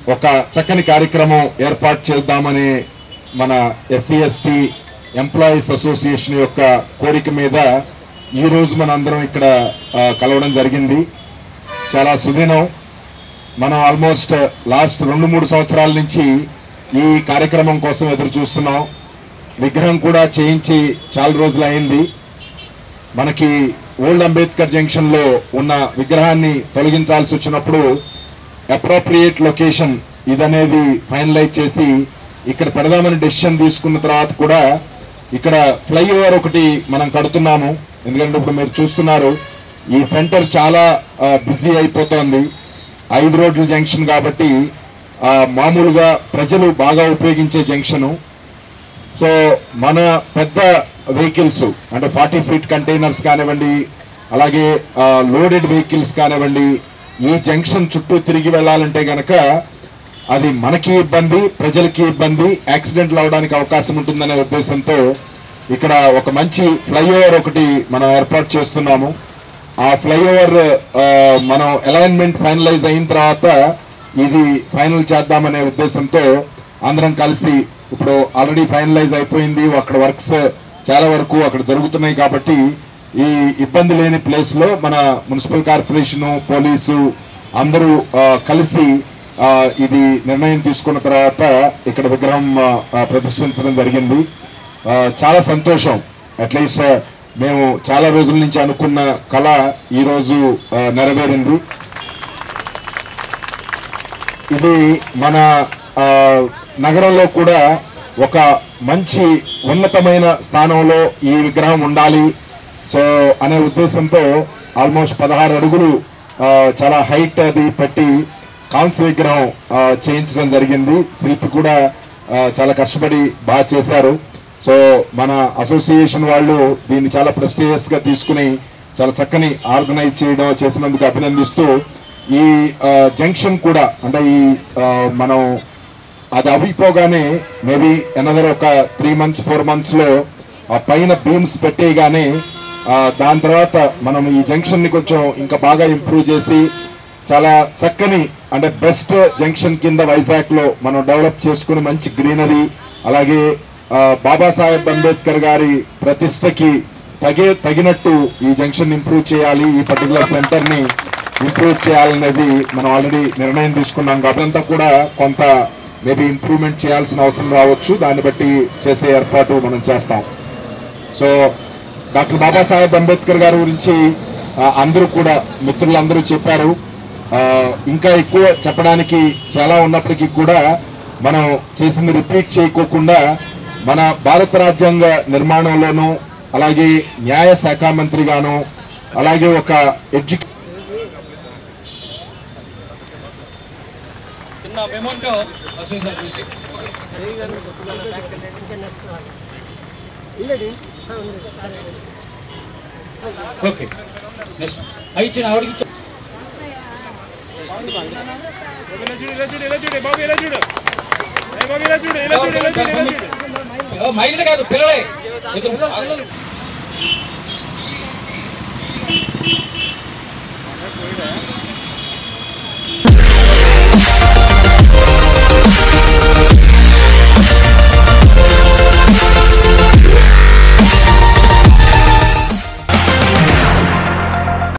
ఒక చక్కని కార్యక్రమం ఏర్పాటు చేద్దామని మన ఎస్సీ ఎస్టీ ఎంప్లాయీస్ అసోసియేషన్ యొక్క కోరిక మీద ఈ రోజు మన అందరం ఇక్కడ ఆ, కలవడం జరిగింది చాలా సుదినం మనం ఆల్మోస్ట్ లాస్ట్ రెండు మూడు సంవత్సరాల నుంచి ఈ కార్యక్రమం కోసం ఎదురు చూస్తున్నాం విగ్రహం కూడా చేయించి చాలా రోజులు అయింది మనకి ఓల్డ్ అంబేద్కర్ జంక్షన్ లో ఉన్న విగ్రహాన్ని తొలగించాల్సి వచ్చినప్పుడు అప్రోప్రియేట్ లొకేషన్ ఇదనేది ఫైనలైజ్ చేసి ఇక్కడ పెడదామని డెసిషన్ తీసుకున్న తర్వాత కూడా ఇక్కడ ఫ్లైఓవర్ ఒకటి మనం కడుతున్నాము ఎందుకంటే ఇప్పుడు మీరు చూస్తున్నారు ఈ సెంటర్ చాలా బిజీ అయిపోతోంది ఐదు రోడ్ల జంక్షన్ కాబట్టి ఆ, మామూలుగా ప్రజలు బాగా ఉపయోగించే జంక్షను సో మన పెద్ద వెహికల్స్ అంటే ఫార్టీ ఫీట్ కంటైనర్స్ కానివ్వండి అలాగే లోడెడ్ వెహికల్స్ కానివ్వండి ఈ జంక్షన్ చుట్టూ తిరిగి వెళ్ళాలంటే గనక అది మనకి ఇబ్బంది ప్రజలకి ఇబ్బంది యాక్సిడెంట్లు అవడానికి అవకాశం ఉంటుందనే ఉద్దేశంతో ఇక్కడ ఒక మంచి ఫ్లైఓవర్ ఒకటి మనం ఏర్పాటు చేస్తున్నాము ఆ ఫ్లైఓవర్ ఆ, మనం అలైన్మెంట్ ఫైనలైజ్ అయిన తర్వాత ఇది ఫైనల్ చేద్దామనే ఉద్దేశంతో అందరం కలిసి ఇప్పుడు ఆల్రెడీ ఫైనలైజ్ అయిపోయింది అక్కడ వర్క్స్ చాలా వరకు అక్కడ జరుగుతున్నాయి కాబట్టి ఈ ఇబ్బంది లేని ప్లేస్ లో మన మున్సిపల్ కార్పొరేషన్ పోలీసు అందరూ ఆ, కలిసి ఆ, ఇది నిర్ణయం తీసుకున్న తర్వాత ఇక్కడ విగ్రహం ఆ, ఆ, ప్రతిష్ఠించడం జరిగింది ఆ, చాలా సంతోషం అట్లీస్ట్ మేము చాలా రోజుల నుంచి అనుకున్న కళ ఈ రోజు ఆ, నెరవేరింది ఇది మన ఆ, నగరంలో కూడా ఒక మంచి ఉన్నతమైన స్థానంలో ఈ విగ్రహం ఉండాలి సో అనే ఉద్దేశంతో ఆల్మోస్ట్ పదహారు అడుగులు ఆ, చాలా హైట్ అది పెట్టి కాంస్య విగ్రహం ఆ, చేయించడం జరిగింది శిల్పి కూడా ఆ, చాలా కష్టపడి బాగా చేశారు సో మన అసోసియేషన్ వాళ్ళు దీన్ని చాలా ప్రెస్టీజియస్ గా తీసుకుని చాలా చక్కని ఆర్గనైజ్ చేయడం చేసినందుకు అభినందిస్తూ ఈ ఆ, జంక్షన్ కూడా అంటే ఈ ఆ, మనం అది అవిపోగానే మేబీ ఎనదర్ ఒక త్రీ మంత్స్ ఫోర్ మంత్స్ లో ఆ పైన బీమ్స్ పెట్టేయగానే ఆ, దాని తర్వాత మనం ఈ జంక్షన్ ని కొంచెం ఇంకా బాగా ఇంప్రూవ్ చేసి చాలా చక్కని అంటే బెస్ట్ జంక్షన్ కింద వైజాగ్ లో మనం డెవలప్ చేసుకుని మంచి గ్రీనరీ అలాగే ఆ, బాబాసాహెబ్ అంబేద్కర్ గారి ప్రతిష్టకి తగే తగినట్టు ఈ జంక్షన్ ఇంప్రూవ్ చేయాలి ఈ పర్టికులర్ సెంటర్ ని ఇంప్రూవ్ చేయాలనేది మనం ఆల్రెడీ నిర్ణయం తీసుకున్నాం కాబట్టి అంతా కూడా కొంత మేబీ ఇంప్రూవ్మెంట్ చేయాల్సిన అవసరం రావచ్చు దాన్ని బట్టి చేసే ఏర్పాటు మనం చేస్తాం సో డాక్టర్ బాబాసాహెబ్ అంబేద్కర్ గారి గురించి ఆ, అందరూ కూడా మిత్రులందరూ చెప్పారు ఆ, ఇంకా ఎక్కువ చెప్పడానికి చాలా ఉన్నప్పటికీ కూడా మనం చేసింది రిపీట్ చేయకోకుండా మన భారత రాజ్యాంగ నిర్మాణంలోనూ అలాగే న్యాయ శాఖ మంత్రిగాను అలాగే ఒక ఎడ్యు చిన్న మెమోంటో వస్తుంది నుంచి ఓకే నెక్స్ట్ అవి ఇచ్చిన ఆవిడకి ఇచ్చిన ఇలా చూడు ఇలా చూడు ఇలా చూడు బాబు ఇలా చూడు ఏ బాబు ఇలా చూడు ఇలా చూడు ఇలా చూడు ఇలా చూడు మైండ్ కాదు పిల్లలే ఎదురు-